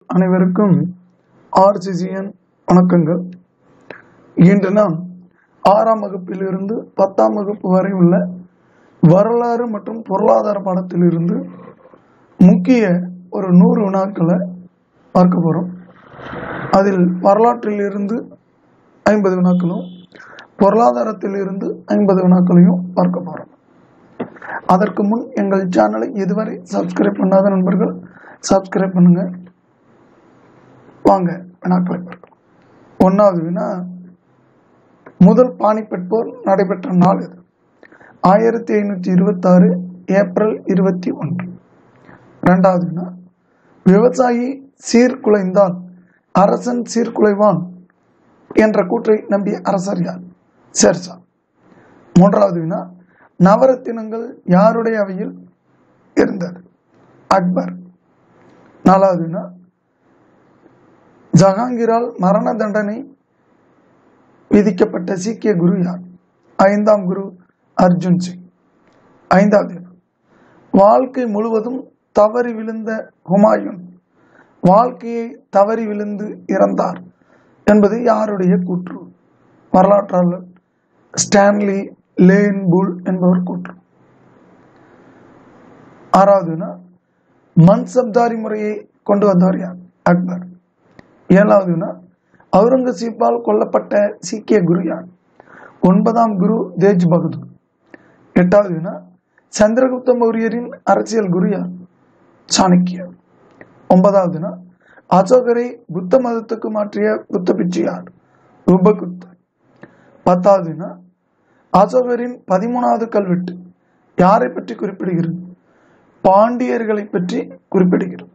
அனைவருக்கும் ஆர்சிசிஎன் வணக்கங்கள் இன்று நாம் ஆறாம் வகுப்பிலிருந்து பத்தாம் வகுப்பு வரை உள்ள வரலாறு மற்றும் பொருளாதார பாடத்திலிருந்து முக்கிய ஒரு நூறு வினாக்களை பார்க்க போகிறோம் அதில் வரலாற்றிலிருந்து ஐம்பது வினாக்களும் பொருளாதாரத்திலிருந்து ஐம்பது வினாக்களையும் பார்க்க போகிறோம் அதற்கு முன் எங்கள் சேனலை இதுவரை சப்ஸ்கிரைப் பண்ணாத நண்பர்கள் சப்ஸ்கிரைப் பண்ணுங்க வாங்க வினாக்களை பார்க்கலாம் ஒன்றாவது வினா முதல் பானிபட் போர் நடைபெற்ற நாள் இது ஆயிரத்தி ஐநூற்றி இருபத்தாறு ஏப்ரல் இருபத்தி ஒன்று ரெண்டாவது வினா விவசாயி சீர்குலைந்தால் அரசன் சீர்குலைவான் என்ற கூற்றை நம்பிய அரசர் யார் ஷேர்ஷா மூன்றாவது வினா நவரத்தினங்கள் யாருடைய அவையில் இருந்தது அக்பர் நாலாவது வினா ஜஹாங்கீரால் மரண தண்டனை விதிக்கப்பட்ட சீக்கிய குரு யார் ஐந்தாம் குரு அர்ஜுன் சிங் ஐந்தாவது வினா வாழ்க்கை முழுவதும் தவறி விழுந்த ஹுமாயூன் வாழ்க்கையை தவறி விழுந்து இறந்தார் என்பது யாருடைய கூற்று வரலாற்றாளர் ஸ்டான்லி லேன் புல் என்பவர் கூற்று ஆறாவதுனா மன்சப்தாரி முறையை கொண்டு வந்தவர் யார் அக்பர் ஏழாவதுனா அவுரங்கசீப்பால் கொல்லப்பட்ட சீக்கிய குரு யார் ஒன்பதாம் குரு தேஜ் பகதூர் எட்டாவதுனா சந்திரகுப்த மௌரியரின் அரசியல் குரு யார் சாணக்கியர் ஒன்பதாவதுனா அசோகரை புத்த மதத்துக்கு மாற்றிய புத்த பிச்சையார் உபகுப்தர் பத்தாவதுனா அசோகரின் பதிமூணாவது கல்வெட்டு யாரை பற்றி குறிப்பிடுகிறது பாண்டியர்களை பற்றி குறிப்பிடுகிறது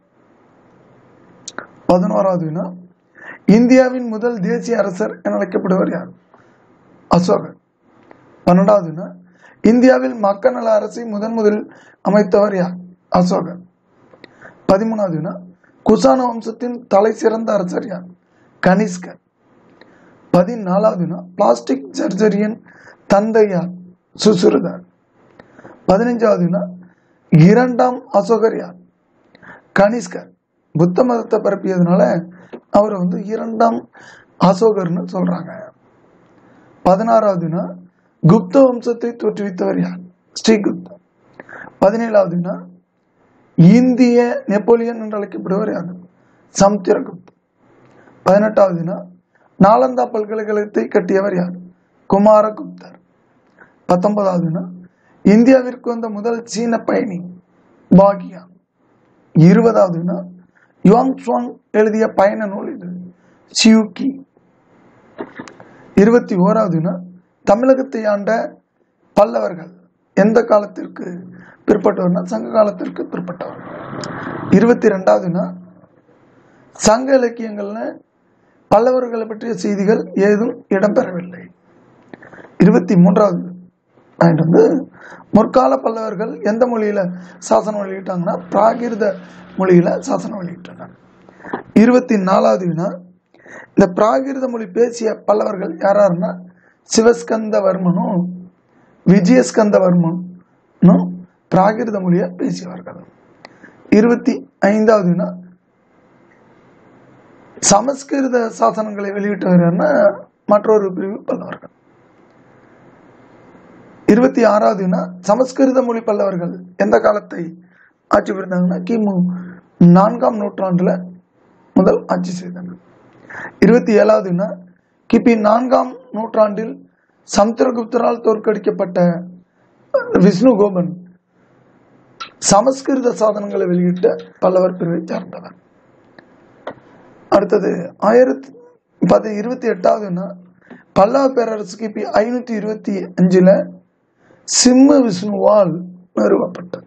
பதினோராவது வினா இந்தியாவின் முதல் தேசிய அரசர் என அழைக்கப்படுவர் யார் அசோகர் பன்னெண்டாவது வினா இந்தியாவில் மக்கள் நல அரசை முதன் முதலில் அமைத்தவர் யார் அசோகர் பதிமூணாவது வினா குசான வம்சத்தின் தலை சிறந்த அரசர் யார் கனிஷ்கர் பதினாலாவது வினா பிளாஸ்டிக் சர்ஜரியன் தந்தை யார் சுசுருதர் பதினைஞ்சாவது வினா இரண்டாம் அசோகர் யார் கனிஷ்கர் புத்த மதத்தை பரப்பியதுனால அவரை வந்து இரண்டாம் அசோகர்னு சொல்றாங்க பதினாறாவதுனா குப்த வம்சத்தை தோற்றுவித்தவர் யார் ஸ்ரீகுப்தா பதினேழாவதுனா இந்திய நெப்போலியன் என்று அழைக்கப்படுவர் யார் சமுத்திரகுப்தர் பதினெட்டாவதுனா நாலந்தா பல்கலைக்கழகத்தை கட்டியவர் யார் குமாரகுப்தர் பத்தொன்பதாவதுனா இந்தியாவிற்கு வந்த முதல் சீன பயணி பாகியா இருபதாவதுனா யுவாங் சுவாங் எழுதிய பயண நூல் இது சியூக்கி இருபத்தி ஓராவதுனா தமிழகத்தை ஆண்ட பல்லவர்கள் எந்த காலத்திற்கு பிற்பட்டவர்னா சங்க காலத்திற்கு பிற்பட்டவர் இருபத்தி ரெண்டாவதுனா சங்க இலக்கியங்கள்ல பல்லவர்களை பற்றிய செய்திகள் ஏதும் இடம்பெறவில்லை இருபத்தி மூன்றாவது பாயிண்ட் வந்து முற்கால பல்லவர்கள் எந்த மொழியில சாசனம் வெளியிட்டாங்கன்னா பிராகிருத மொழியில சாசனம் வெளியிட்டாங்க இருபத்தி நாலாவது வினா இந்த பிராகிருத மொழி பேசிய பல்லவர்கள் யாராருன்னா சிவஸ்கந்தவர்மனும் விஜயஸ்கந்தவர்மனும் பிராகிருத மொழியை பேசியவர்கள் இருபத்தி ஐந்தாவது வினா சமஸ்கிருத சாசனங்களை வெளியிட்டவர்னா மற்றொரு பிரிவு பல்லவர்கள் இருபத்தி ஆறாவது வினா சமஸ்கிருத மொழி பல்லவர்கள் எந்த காலத்தை ஆட்சி புரிந்தாங்கன்னா கிமு நான்காம் நூற்றாண்டுல முதல் ஆட்சி செய்தாங்க இருபத்தி ஏழாவது வினா கிபி நான்காம் நூற்றாண்டில் சமுத்திரகுப்தரால் தோற்கடிக்கப்பட்ட விஷ்ணு கோபன் சமஸ்கிருத சாதனங்களை வெளியிட்ட பல்லவர் பிரிவை சார்ந்தவர் அடுத்தது ஆயிரத்தி பதி இருபத்தி எட்டாவதுன்னா பல்லவ பேரரசு கிபி ஐநூத்தி இருபத்தி அஞ்சுல சிம்ம விஷ்ணுவால் நிறுவப்பட்டது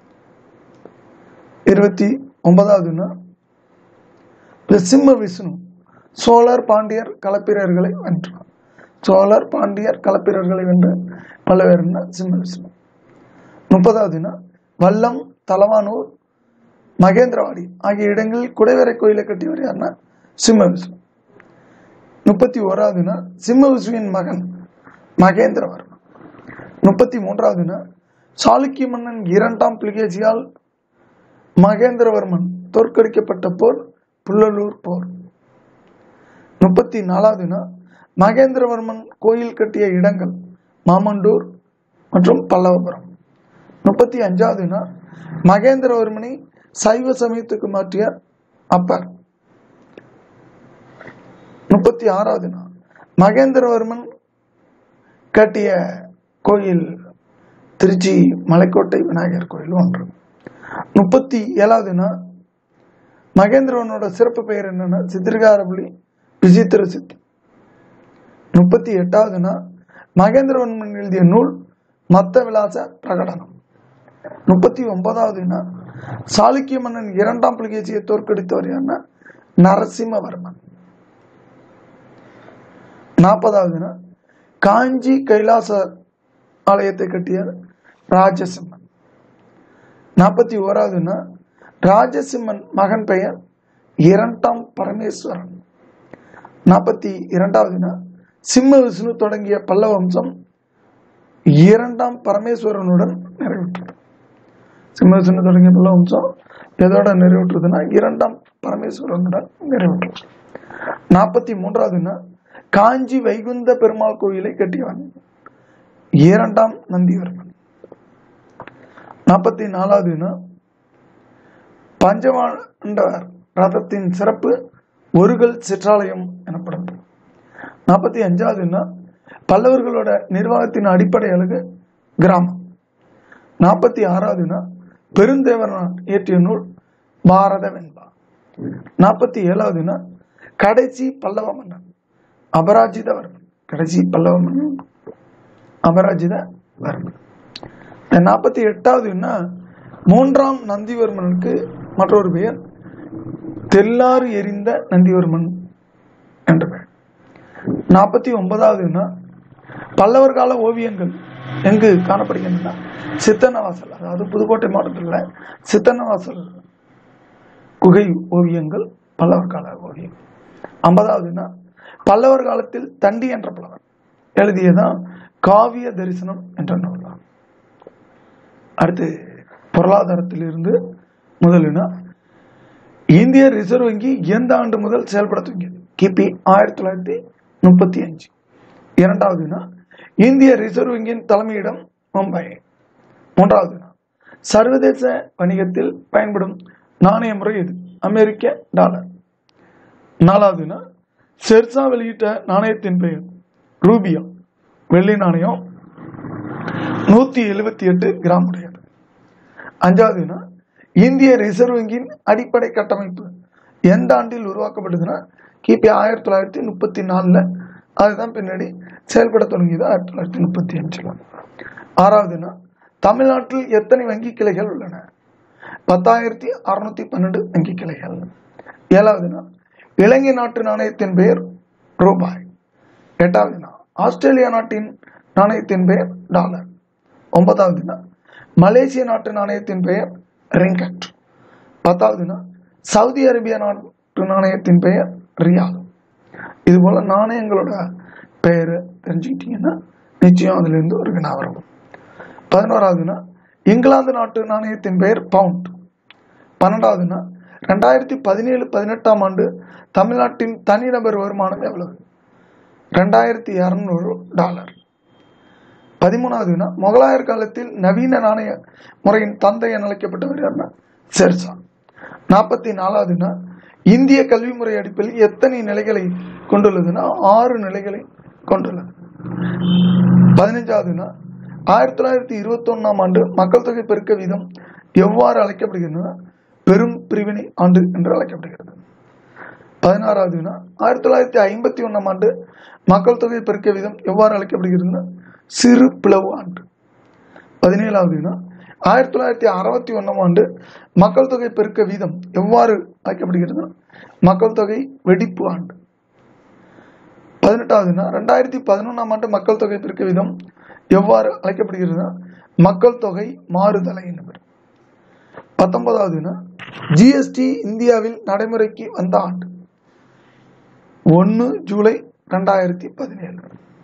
இருபத்தி ஒன்பதாவதுன்னா இந்த சிம்ம விஷ்ணு சோழர் பாண்டியர் களப்பிரர்களை வென்றார் சோழர் பாண்டியர் களப்பிரர்களை வென்று பல்லவேர்னா சிம்ம விஷ்ணு முப்பதாவதுன்னா வல்லம் தலவானூர் மகேந்திரவாடி ஆகிய இடங்களில் குடைவரை கோயிலை கட்டியவர் யாருன்னா சிம்ம விஷ்ணு முப்பத்தி ஓராவதுனா சிம்ம விஷ்ணுவின் மகன் மகேந்திரவர்மன் முப்பத்தி மூன்றாவதுனா சாளுக்கிய மன்னன் இரண்டாம் புலிகேசியால் மகேந்திரவர்மன் தோற்கடிக்கப்பட்ட போர் புல்லலூர் போர் முப்பத்தி நாலாவது நாள் மகேந்திரவர்மன் கோயில் கட்டிய இடங்கள் மாமண்டூர் மற்றும் பல்லவபுரம் முப்பத்தி அஞ்சாவது நாள் மகேந்திரவர்மனை சைவ சமயத்துக்கு மாற்றிய அப்பர் முப்பத்தி ஆறாவது நாள் மகேந்திரவர்மன் கட்டிய கோயில் திருச்சி மலைக்கோட்டை விநாயகர் கோயில் ஒன்று முப்பத்தி ஏழாவது நாள் மகேந்திரவனோட சிறப்பு பெயர் என்னன்னா சித்திரகாரபுலி விசித்திர சித்தி முப்பத்தி எட்டாவது நாள் மகேந்திரவர்மன் எழுதிய நூல் மத்த விலாச பிரகடனம் முப்பத்தி ஒன்பதாவது நாள் சாளுக்கிய மன்னன் இரண்டாம் புலிகேசியை தோற்கடித்தவர் என்ன நரசிம்மவர்மன் நாற்பதாவது நாள் காஞ்சி கைலாச ஆலயத்தை கட்டியவர் ராஜசிம்மன் நாற்பத்தி ஓராவது நாள் ராஜசிம்மன் மகன் பெயர் இரண்டாம் பரமேஸ்வரன் நாற்பத்தி இரண்டாவது நாள் சிம்ம விஷ்ணு தொடங்கிய பல்லவ வம்சம் இரண்டாம் பரமேஸ்வரனுடன் நிறைவுற்றது சிம்ம விஷ்ணு தொடங்கிய பல்லவ வம்சம் எதோட நிறைவுற்றதுன்னா இரண்டாம் பரமேஸ்வரனுடன் நிறைவுற்றது நாற்பத்தி மூன்றாவது நாள் காஞ்சி வைகுந்த பெருமாள் கோயிலை கட்டியவன் இரண்டாம் நந்திவர்மன் நாற்பத்தி நாலாவது நாள் பஞ்சமாண்டவர் ரதத்தின் சிறப்பு ஒருகல் சிற்றாலயம் எனப்படும் நாற்பத்தி அஞ்சாவது நாள் பல்லவர்களோட நிர்வாகத்தின் அடிப்படை அழகு கிராமம் நாற்பத்தி ஆறாவது நாள் பெருந்தேவனார் இயற்றிய நூல் பாரத வெண்பா நாற்பத்தி ஏழாவது நாள் கடைசி பல்லவ மன்னன் அபராஜிதவர்மன் கடைசி பல்லவ மன்னன் அபராஜிதவர்மன் நாற்பத்தி எட்டாவதுன்னா மூன்றாம் நந்திவர்மனுக்கு மற்றொரு பெயர் தெல்லாறு எரிந்த நந்திவர்மன் என்ற பெயர் நாற்பத்தி ஒன்பதாவதுன்னா பல்லவர் கால ஓவியங்கள் எங்கு காணப்படுகின்றன சித்தன்னவாசல் அதாவது புதுக்கோட்டை மாவட்டத்தில் சித்தன்னவாசல் குகை ஓவியங்கள் பல்லவர் கால ஓவியம் ஐம்பதாவதுன்னா பல்லவர் காலத்தில் தண்டி என்ற புலவர் எழுதியதான் காவிய தரிசனம் என்ற நூல் அடுத்து பொருளாதாரத்திலிருந்து முதலினா இந்திய ரிசர்வ் வங்கி எந்த ஆண்டு முதல் செயல்பட துவங்கியது கிபி ஆயிரத்தி தொள்ளாயிரத்தி முப்பத்தி அஞ்சு இரண்டாவதுனா இந்திய ரிசர்வ் வங்கியின் தலைமையிடம் மும்பை மூன்றாவதுனா சர்வதேச வணிகத்தில் பயன்படும் நாணய முறை எது அமெரிக்க டாலர் நாலாவதுனா செர்சா வெளியிட்ட நாணயத்தின் பெயர் ரூபியா வெள்ளி நாணயம் நூத்தி எழுபத்தி எட்டு கிராம் உடையது அஞ்சாவதுனா இந்திய ரிசர்வ் வங்கியின் அடிப்படை கட்டமைப்பு எந்த ஆண்டில் உருவாக்கப்பட்டதுன்னா கிபி ஆயிரத்தி தொள்ளாயிரத்தி முப்பத்தி நாலுல அதுதான் பின்னாடி செயல்பட தொடங்கியது ஆயிரத்தி தொள்ளாயிரத்தி முப்பத்தி அஞ்சுல ஆறாவதுனா தமிழ்நாட்டில் எத்தனை வங்கி கிளைகள் உள்ளன பத்தாயிரத்தி அறுநூத்தி பன்னெண்டு வங்கி கிளைகள் ஏழாவதுனா இலங்கை நாட்டு நாணயத்தின் பெயர் ரூபாய் எட்டாவதுனா ஆஸ்திரேலியா நாட்டின் நாணயத்தின் பெயர் டாலர் ஒன்பதாவதுனா மலேசிய நாட்டு நாணயத்தின் பெயர் ரிங்கட் பத்தாவதுனா சவுதி அரேபியா நாட்டு நாணயத்தின் பெயர் ரியால் இது போல நாணயங்களோட பெயர் தெரிஞ்சுக்கிட்டீங்கன்னா நிச்சயம் அதுல இருந்து ஒரு வினா வரும் பதினோராவதுனா இங்கிலாந்து நாட்டு நாணயத்தின் பெயர் பவுண்ட் பன்னெண்டாவதுனா ரெண்டாயிரத்தி பதினேழு பதினெட்டாம் ஆண்டு தமிழ்நாட்டின் தனிநபர் வருமானம் எவ்வளவு ரெண்டாயிரத்தி இரநூறு டாலர் பதிமூணாவதுனா முகலாயர் காலத்தில் நவீன நாணய முறையின் தந்தை என அழைக்கப்பட்டவர் யாருன்னா ஷெர்ஷா நாற்பத்தி நாலாவதுனா இந்திய கல்வி முறை அடிப்படையில் எத்தனை நிலைகளை கொண்டுள்ளதுன்னா ஆறு நிலைகளை கொண்டுள்ளது பதினஞ்சாவதுனா ஆயிரத்தி தொள்ளாயிரத்தி இருபத்தி ஒன்னாம் ஆண்டு மக்கள் தொகை பெருக்க வீதம் எவ்வாறு அழைக்கப்படுகிறதுனா பெரும் பிரிவினை ஆண்டு என்று அழைக்கப்படுகிறது பதினாறாவதுனா ஆயிரத்தி தொள்ளாயிரத்தி ஐம்பத்தி ஒன்னாம் ஆண்டு மக்கள் தொகை பெருக்க வீதம் எவ்வாறு அழைக்கப்படுகிறதுனா சிறு பிளவு ஆண்டு பதினேழாவதுனா ஆயிரத்தி தொள்ளாயிரத்தி அறுபத்தி ஒன்னாம் ஆண்டு மக்கள் தொகை பெருக்க வீதம் எவ்வாறு அழைக்கப்படுகிறதுனா மக்கள் தொகை வெடிப்பு ஆண்டு பதினெட்டாவதுனா ரெண்டாயிரத்தி பதினொன்றாம் ஆண்டு மக்கள் தொகை பெருக்க வீதம் எவ்வாறு அழைக்கப்படுகிறதுனா மக்கள் தொகை மாறுதலை என்பது பத்தொன்பதாவதுனா ஜிஎஸ்டி இந்தியாவில் நடைமுறைக்கு வந்த ஆண்டு ஒன்று ஜூலை ரெண்டாயிரத்தி பதினேழு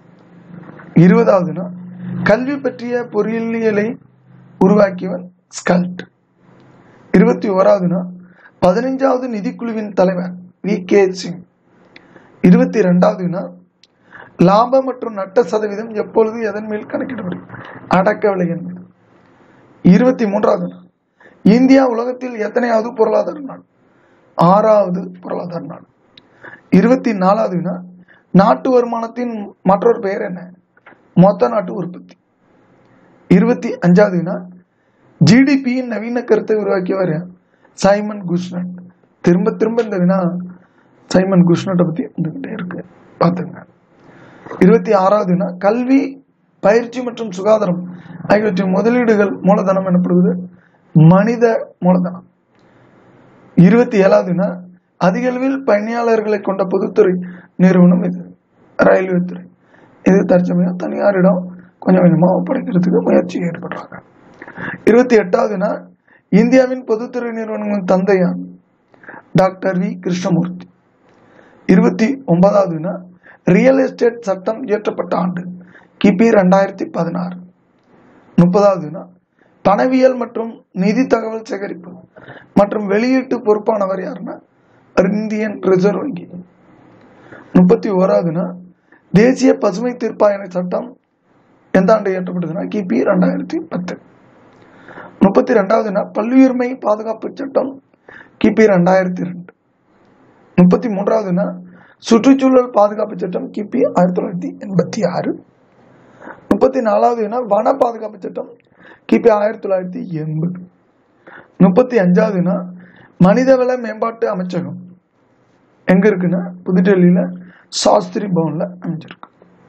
இருபதாவதுனா கல்வி பற்றிய பொறியியலை உருவாக்கியவன் ஸ்கல்ட் இருபத்தி ஓராவதுனா பதினைஞ்சாவது நிதிக்குழுவின் தலைவர் வி கே சிங் இருபத்தி ரெண்டாவது வினா லாப மற்றும் நட்ட சதவீதம் எப்பொழுது எதன் மேல் கணக்கிடப்படும் அடக்க விலையின் மீது இருபத்தி மூன்றாவது வினா இந்தியா உலகத்தில் எத்தனையாவது பொருளாதார நாடு ஆறாவது பொருளாதார நாடு இருபத்தி நாலாவது வினா நாட்டு வருமானத்தின் மற்றொரு பெயர் என்ன மொத்த நாட்டு உற்பத்தி இருபத்தி அஞ்சாவது வினா ஜிடிபியின் நவீன கருத்தை உருவாக்கியவர் யார்? சைமன் குஷ்னட் திரும்ப திரும்ப இந்த வினா சைமன் குஷ்னட்டை பத்தி வந்துகிட்டே இருக்கு பார்த்துங்க இருபத்தி ஆறாவது வினா கல்வி பயிற்சி மற்றும் சுகாதாரம் ஆகியவற்றின் முதலீடுகள் மூலதனம் எனப்படுவது மனித மூலதனம் இருபத்தி ஏழாவது வினா அதிக அளவில் பணியாளர்களை கொண்ட பொதுத்துறை நிறுவனம் இது ரயில்வே துறை இது தற்சமயம் தனியாரிடம் கொஞ்சம் கொஞ்சமா ஒப்படைக்கிறதுக்கு முயற்சி ஏற்படுறாங்க இருபத்தி எட்டாவது வினா இந்தியாவின் பொதுத்துறை நிறுவனங்களின் தந்தையார் டாக்டர் வி கிருஷ்ணமூர்த்தி இருபத்தி ஒன்பதாவது வினா ரியல் எஸ்டேட் சட்டம் இயற்றப்பட்ட ஆண்டு கிபி ரெண்டாயிரத்தி பதினாறு முப்பதாவது வினா பணவியல் மற்றும் நிதி தகவல் சேகரிப்பு மற்றும் வெளியீட்டு பொறுப்பானவர் யாருன்னா இந்தியன் ரிசர்வ் வங்கி முப்பத்தி ஓராவதுனா தேசிய பசுமை தீர்ப்பாயன சட்டம் எந்த ஆண்டு இயற்றப்பட்டதுன்னா கிபி ரெண்டாயிரத்தி பத்து முப்பத்தி ரெண்டாவதுனா பல்லுயிர்மை பாதுகாப்பு சட்டம் கிபி ரெண்டாயிரத்தி ரெண்டு முப்பத்தி மூன்றாவதுனா சுற்றுச்சூழல் பாதுகாப்பு சட்டம் கிபி ஆயிரத்தி தொள்ளாயிரத்தி எண்பத்தி ஆறு முப்பத்தி நாலாவதுனா வன பாதுகாப்பு சட்டம் கிபி ஆயிரத்தி தொள்ளாயிரத்தி எண்பது முப்பத்தி அஞ்சாவதுனா மனிதவள மேம்பாட்டு அமைச்சகம் எங்க இருக்குன்னா புதுடெல்லியில சாஸ்திரி பவன்ல அமைஞ்சிருக்கு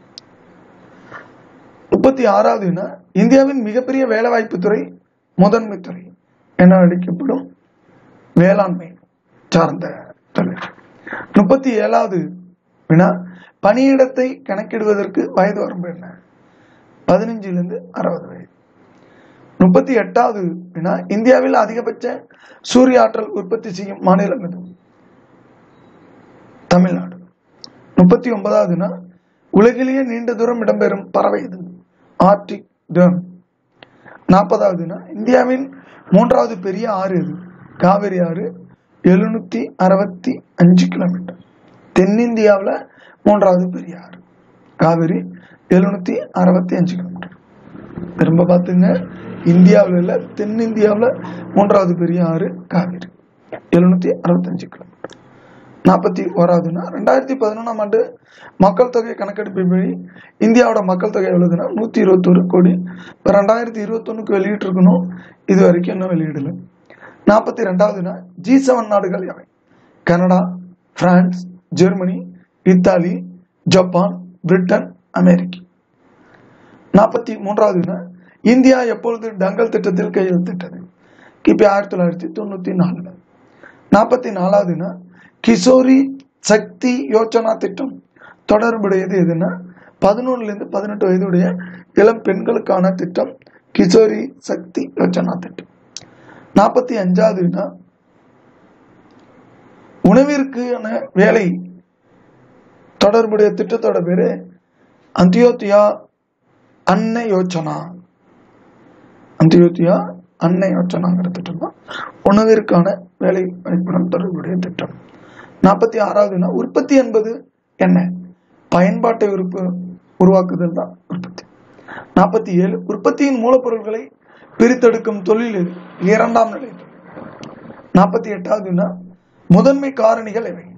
முப்பத்தி ஆறாவதுனா இந்தியாவின் மிகப்பெரிய வேலைவாய்ப்பு துறை முதன்மை துறை என அழைக்கப்படும் வேளாண்மை சார்ந்த தொழில் முப்பத்தி ஏழாவது வினா பணியிடத்தை கணக்கிடுவதற்கு வயது வரம்பு என்ன பதினஞ்சிலிருந்து அறுபது வயது முப்பத்தி எட்டாவது வினா இந்தியாவில் அதிகபட்ச சூரிய ஆற்றல் உற்பத்தி செய்யும் மாநிலம் எது தமிழ்நாடு முப்பத்தி ஒன்பதாவதுனா உலகிலேயே நீண்ட தூரம் இடம்பெறும் பறவை இது ஆர்டிக் டேர்ம் நாற்பதாவதுனா இந்தியாவின் மூன்றாவது பெரிய ஆறு எது காவிரி ஆறு எழுநூத்தி அறுபத்தி அஞ்சு கிலோமீட்டர் தென்னிந்தியாவில் மூன்றாவது பெரிய ஆறு காவிரி எழுநூத்தி அறுபத்தி அஞ்சு கிலோமீட்டர் திரும்ப பார்த்துங்க இந்தியாவில் இல்லை தென்னிந்தியாவில் மூன்றாவது பெரிய ஆறு காவிரி எழுநூத்தி அறுபத்தஞ்சு கிலோமீட்டர் நாற்பத்தி ஓராவதுனா ரெண்டாயிரத்தி பதினொன்றாம் ஆண்டு மக்கள் தொகை கணக்கெடுப்பின்படி இந்தியாவோட மக்கள் தொகை எவ்வளவுதுன்னா நூற்றி இருபத்தொரு கோடி இப்போ ரெண்டாயிரத்தி இருபத்தொன்னுக்கு வெளியிட்டிருக்கணும் இது வரைக்கும் இன்னும் வெளியிடல நாற்பத்தி ரெண்டாவதுனா ஜி செவன் நாடுகள் எவை Canada France Germany Italy Japan Britain America நாற்பத்தி மூன்றாவதுனா இந்தியா எப்பொழுது டங்கல் திட்டத்தில் கையெழுத்திட்டது கிபி ஆயிரத்தி தொள்ளாயிரத்தி தொண்ணூத்தி நாலுல நாற்பத்தி நாலாவதுனா கிஷோரி சக்தி யோஜனா திட்டம் தொடர்புடையது எதுன்னா பதினொன்னுல இருந்து பதினெட்டு வயதுடைய இளம் பெண்களுக்கான திட்டம் கிஷோரி சக்தி யோஜனா திட்டம் நாற்பத்தி அஞ்சாவதுனா உணவிற்கான வேலை தொடர்புடைய திட்டத்தோட பேரு அந்தியோத்தியா அன்ன யோஜனா அந்தியோத்தியா அன்ன யோஜனாங்கிற திட்டம் தான் உணவிற்கான வேலை வாய்ப்புடன் தொடர்புடைய திட்டம் நாற்பத்தி ஆறாவதுனா உற்பத்தி என்பது என்ன பயன்பாட்டை உறுப்பு உருவாக்குதல் தான் உற்பத்தி நாற்பத்தி ஏழு உற்பத்தியின் மூலப்பொருட்களை பிரித்தெடுக்கும் தொழில் இது இரண்டாம் நிலை நாற்பத்தி எட்டாவதுனா முதன்மை காரணிகள் எவை